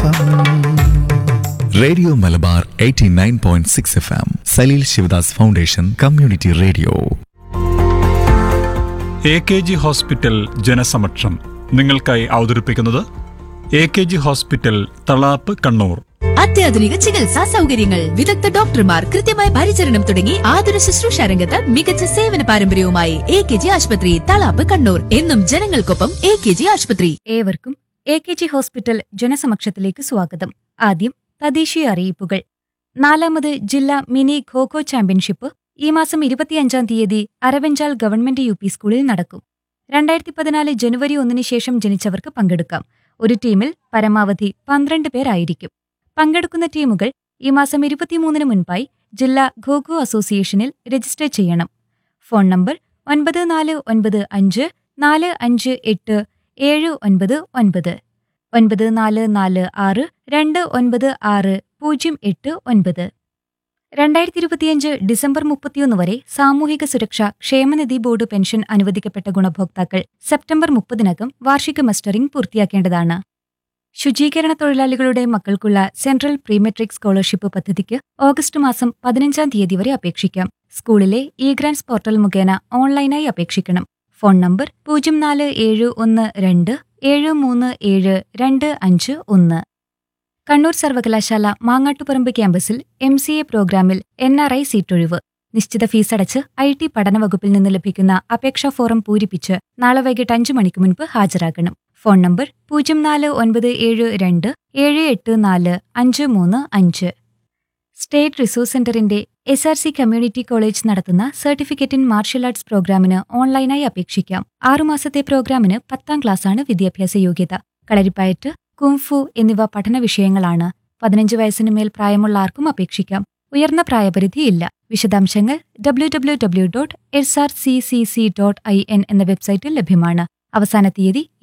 F radio Malabar 89.6 F M Saleel Sivadas foundation community radio A K G hospital ജനസമക്ഷം നിങ്ങൾക്കായി അവതരിപ്പിക്കുന്നത് A K G hospital Thalap Kannur അത്യാധുനിക ചികിത്സാ സൗകര്യങ്ങൾ വിദഗ്ധ ഡോക്ടർമാർ കൃത്യമായ പരിചരണം തുടങ്ങി ആതുര ശുശ്രൂഷ രംഗത്ത് മികച്ച സേവന പാരമ്പര്യവുമായി എ കെ ജി ആശുപത്രി തളാപ്പ് കണ്ണൂർ എന്നും ജനങ്ങൾക്കൊപ്പം എ കെ ജി ആശുപത്രി ഏവർക്കും എ കെ ജി ഹോസ്പിറ്റൽ ജനസമക്ഷത്തിലേക്ക് സ്വാഗതം ആദ്യം തദ്ദേശീയ അറിയിപ്പുകൾ നാലാമത് ജില്ലാ മിനി ഖോഖോ ചാമ്പ്യൻഷിപ്പ് ഈ മാസം ഇരുപത്തിയഞ്ചാം തീയതി അരവഞ്ചാൽ ഗവൺമെന്റ് യു പി സ്കൂളിൽ നടക്കും രണ്ടായിരത്തി പതിനാല് ജനുവരി ഒന്നിന് ശേഷം ജനിച്ചവർക്ക് പങ്കെടുക്കാം ഒരു ടീമിൽ പരമാവധി പന്ത്രണ്ട് പേരായിരിക്കും പങ്കെടുക്കുന്ന ടീമുകൾ ഈ മാസം ഇരുപത്തിമൂന്നിന് മുൻപായി ജില്ലാ ഖോഖോ അസോസിയേഷനിൽ രജിസ്റ്റർ ചെയ്യണം ഫോൺ നമ്പർ ഒൻപത് നാല് ഒൻപത് അഞ്ച് നാല് അഞ്ച് എട്ട് ഏഴ് ഒൻപത് ഒൻപത് ഒൻപത് നാല് നാല് ആറ് രണ്ട് ഒൻപത് ആറ് പൂജ്യം എട്ട് ഒൻപത് രണ്ടായിരത്തി ഇരുപത്തിയഞ്ച് ഡിസംബർ മുപ്പത്തിയൊന്ന് വരെ സാമൂഹിക സുരക്ഷ ക്ഷേമനിധി ബോർഡ് പെൻഷൻ അനുവദിക്കപ്പെട്ട ഗുണഭോക്താക്കൾ സെപ്റ്റംബർ മുപ്പതിനകം വാർഷിക മസ്റ്ററിംഗ് പൂർത്തിയാക്കേണ്ടതാണ് ശുചീകരണ തൊഴിലാളികളുടെ മക്കൾക്കുള്ള സെൻട്രൽ പ്രീമെട്രിക് സ്കോളർഷിപ്പ് പദ്ധതിക്ക് ഓഗസ്റ്റ് മാസം പതിനഞ്ചാം തീയതി വരെ അപേക്ഷിക്കാം സ്കൂളിലെ ഇ ഗ്രാൻസ് പോർട്ടൽ മുഖേന ഓൺലൈനായി അപേക്ഷിക്കണം ഫോൺ നമ്പർ പൂജ്യം നാല് ഏഴ് ഒന്ന് രണ്ട് ഏഴ് മൂന്ന് ഏഴ് രണ്ട് അഞ്ച് ഒന്ന് കണ്ണൂർ സർവകലാശാല മാങ്ങാട്ടുപറമ്പ് ക്യാമ്പസിൽ എം സി എ പ്രോഗ്രാമിൽ എൻ ആർ ഐ സീറ്റൊഴിവ് നിശ്ചിത ഫീസടച്ച് ഐ ടി പഠന വകുപ്പിൽ നിന്ന് ലഭിക്കുന്ന അപേക്ഷാ ഫോറം പൂരിപ്പിച്ച് നാളെ വൈകിട്ട് അഞ്ചു മണിക്ക് മുൻപ് ഹാജരാകണം ഫോൺ നമ്പർ പൂജ്യം നാല് ഒൻപത് ഏഴ് രണ്ട് ഏഴ് എട്ട് നാല് അഞ്ച് മൂന്ന് അഞ്ച് സ്റ്റേറ്റ് റിസോഴ്സ് സെന്ററിന്റെ S R C community college നടത്തുന്ന സർട്ടിഫിക്കറ്റ് ഇൻ മാർഷ്യൽ ആർട്സ് പ്രോഗ്രാമിന് ഓൺലൈനായി അപേക്ഷിക്കാം ആറുമാസത്തെ പ്രോഗ്രാമിന് പത്താം ക്ലാസ്സാണ് വിദ്യാഭ്യാസ യോഗ്യത കളരിപ്പയറ്റ് കുംഫു എന്നിവ പഠന വിഷയങ്ങളാണ് പതിനഞ്ച് വയസ്സിന് മേൽ പ്രായമുള്ള ആർക്കും അപേക്ഷിക്കാം ഉയർന്ന പ്രായപരിധിയില്ല വിശദാംശങ്ങൾ W W W dot S R C C C dot I N എന്ന വെബ്സൈറ്റിൽ ലഭ്യമാണ് അവസാന തീയതി